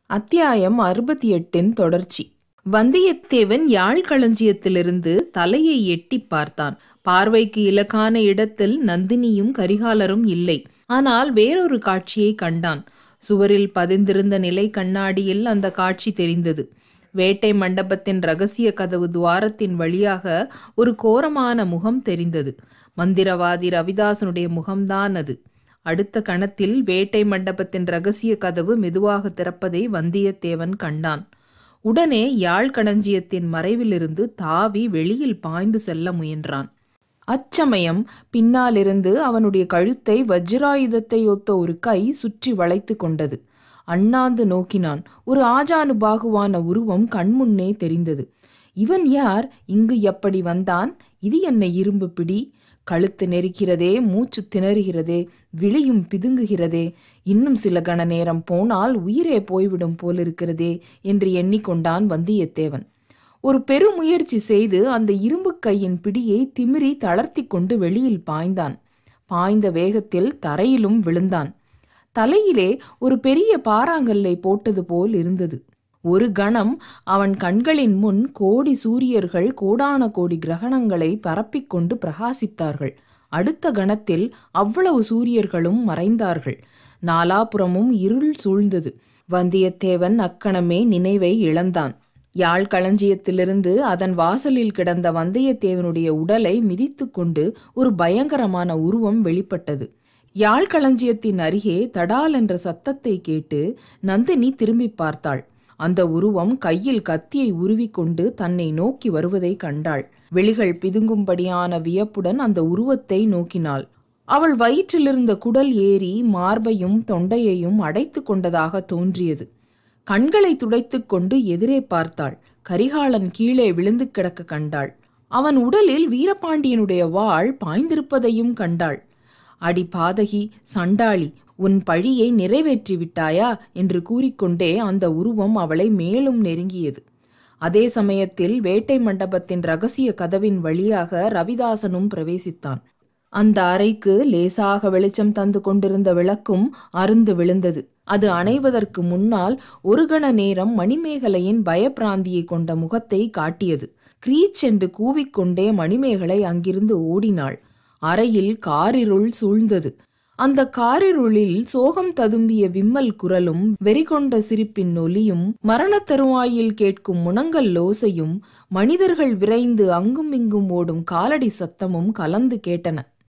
அத்தியாயம் அறுபத்தி எட்டின் தொடர்ச்சி வந்தியத்தேவன் யாழ் களஞ்சியத்திலிருந்து தலையை எட்டிப் பார்த்தான் பார்வைக்கு இலக்கான இடத்தில் நந்தினியும் கரிகாலரும் இல்லை ஆனால் வேறொரு காட்சியை கண்டான் சுவரில் பதிந்திருந்த நிலை கண்ணாடியில் அந்த காட்சி தெரிந்தது வேட்டை மண்டபத்தின் ரகசிய கதவு துவாரத்தின் வழியாக ஒரு கோரமான முகம் தெரிந்தது மந்திரவாதி ரவிதாசனுடைய முகம்தான் அது அடுத்த கணத்தில் வேட்டை மண்டபத்தின் ரகசிய கதவு மெதுவாக திறப்பதை வந்தியத்தேவன் கண்டான் உடனே யாழ் களஞ்சியத்தின் மறைவிலிருந்து தாவி வெளியில் பாய்ந்து செல்ல முயன்றான் அச்சமயம் பின்னாலிருந்து அவனுடைய கழுத்தை வஜ்ராயுதத்தை ஒத்த ஒரு கை சுற்றி வளைத்து கொண்டது அண்ணாந்து நோக்கினான் ஒரு ஆஜானுபாகுவான உருவம் கண்முன்னே தெரிந்தது இவன் யார் இங்கு எப்படி வந்தான் இது என்ன இரும்பு பிடி கழுத்து நெரிக்கிறதே மூச்சு திணறுகிறதே விழியும் பிதுங்குகிறதே இன்னும் சில கண நேரம் போனால் உயிரே போய்விடும் போலிருக்கிறதே என்று எண்ணிக்கொண்டான் வந்தியத்தேவன் ஒரு பெருமுயற்சி செய்து அந்த இரும்பு கையின் பிடியை திமிரி தளர்த்தி கொண்டு வெளியில் பாய்ந்தான் பாய்ந்த வேகத்தில் தரையிலும் விழுந்தான் தலையிலே ஒரு பெரிய பாறாங்கல்லை போட்டது போல் இருந்தது ஒரு கணம் அவன் கண்களின் முன் கோடி சூரியர்கள் கோடான கோடி கிரகணங்களை பரப்பிக்கொண்டு பிரகாசித்தார்கள் அடுத்த கணத்தில் அவ்வளவு சூரியர்களும் மறைந்தார்கள் நாலாபுறமும் இருள் சூழ்ந்தது வந்தியத்தேவன் அக்கணமே நினைவை இழந்தான் யாழ் களஞ்சியத்திலிருந்து அதன் வாசலில் கிடந்த வந்தியத்தேவனுடைய உடலை மிதித்து கொண்டு ஒரு பயங்கரமான உருவம் வெளிப்பட்டது யாழ் களஞ்சியத்தின் அருகே தடால் என்ற சத்தத்தை கேட்டு நந்தினி திரும்பி பார்த்தாள் அந்த உருவம் கையில் கத்தியை உருவிக்கொண்டு தன்னை நோக்கி வருவதை கண்டாள் வெளிகள் பிதுங்கும்படியான வியப்புடன் அந்த உருவத்தை நோக்கினாள் அவள் வயிற்றிலிருந்த குடல் ஏறி மார்பையும் தொண்டையையும் அடைத்து கொண்டதாக தோன்றியது கண்களை துடைத்து கொண்டு எதிரே பார்த்தாள் கரிகாலன் கீழே விழுந்து கிடக்க கண்டாள் அவன் உடலில் வீரபாண்டியனுடைய வாள் பாய்ந்திருப்பதையும் கண்டாள் அடி பாதகி சண்டாளி உன் பழியை நிறைவேற்றி விட்டாயா என்று கூறிக்கொண்டே அந்த உருவம் அவளை மேலும் நெருங்கியது அதே சமயத்தில் வேட்டை மண்டபத்தின் ரகசிய கதவின் வழியாக ரவிதாசனும் பிரவேசித்தான் அந்த அறைக்கு லேசாக வெளிச்சம் தந்து கொண்டிருந்த விளக்கும் அருந்து விழுந்தது அது அணைவதற்கு முன்னால் ஒரு கண நேரம் மணிமேகலையின் பயப்பிராந்தியை கொண்ட முகத்தை காட்டியது கிரீச் என்று கூவிக்கொண்டே மணிமேகலை அங்கிருந்து ஓடினாள் அறையில் காரிருள் சூழ்ந்தது அந்த காரிருளில் சோகம் ததும்பிய விம்மல் குரலும் வெறிகொண்ட சிரிப்பின் ஒலியும் மரணத் தருவாயில் கேட்கும் முனங்கல் லோசையும் மனிதர்கள் விரைந்து அங்கும் இங்கும் ஓடும் காலடி சத்தமும் கலந்து கேட்டன